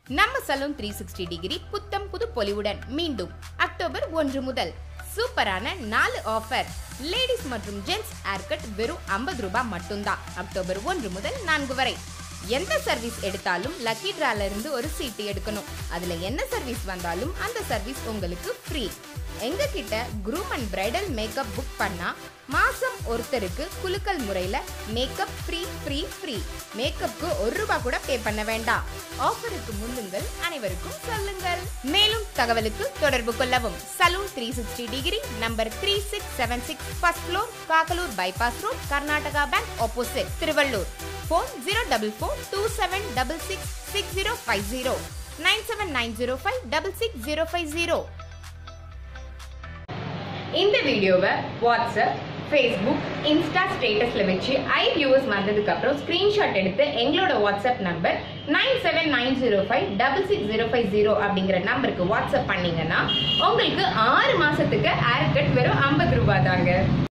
நம்ம salon three sixty degree புத்தம் புது பொலிவுடன் மீண்டும் அக்டோபர் ஒன்று முதல் சூப்பரான நாலு ஆஃபர் லேடிஸ் மற்றும் ஜென்ட்ஸ் ஹேர்கட் வெறும் ஐம்பது ரூபாய் மட்டும்தான் அக்டோபர் ஒன்று முதல் நான்கு வரை எந்த சர்வீஸ் எடுத்தாலும் லக்கி டிரால இருந்து ஒரு சீட்டு எடுக்கணும் அதுல என்ன சர்வீஸ் வந்தாலும் அந்த சர்வீஸ் உங்களுக்கு ஃப்ரீ எங்க கிட்ட groom and bridal makeup book பண்ணா மாசம் ஒருத்தருக்கு குலுக்கல் முறையில மேக்கப் ஃப்ரீ ஃப்ரீ ஃப்ரீ மேக்கப்புக்கு ஒரு ரூபாய் கூட பே பண்ண வேண்டாம் ஆஃபருக்கு முன்னுங்கள் அனைவருக்கும் சொல்லுங்கள் மேலும் தகவலுக்கு தொடர்பு கொள்ளவும் salon three sixty degree number three six seven six first floor Kakkalur bypass road Karnataka bank opposite Tiruvallur phone zero double four two seven double six six zero five zero nine seven nine zero five double six zero five zero இந்த வீடியோவை WhatsApp Facebook Insta ஸ்டேட்டஸ்ல வச்சு ஐ viewers வந்ததுக்கு அப்புறம் screenshot எடுத்து எங்களோட WhatsApp number nine seven nine zero five double six zero five zero அப்படிங்கிற நம்பருக்கு வாட்ஸ்அப் பண்ணீங்கன்னா உங்களுக்கு ஆறு மாசத்துக்கு ஹேர் கட் வெறும் ஐம்பது ரூபாய் தாங்க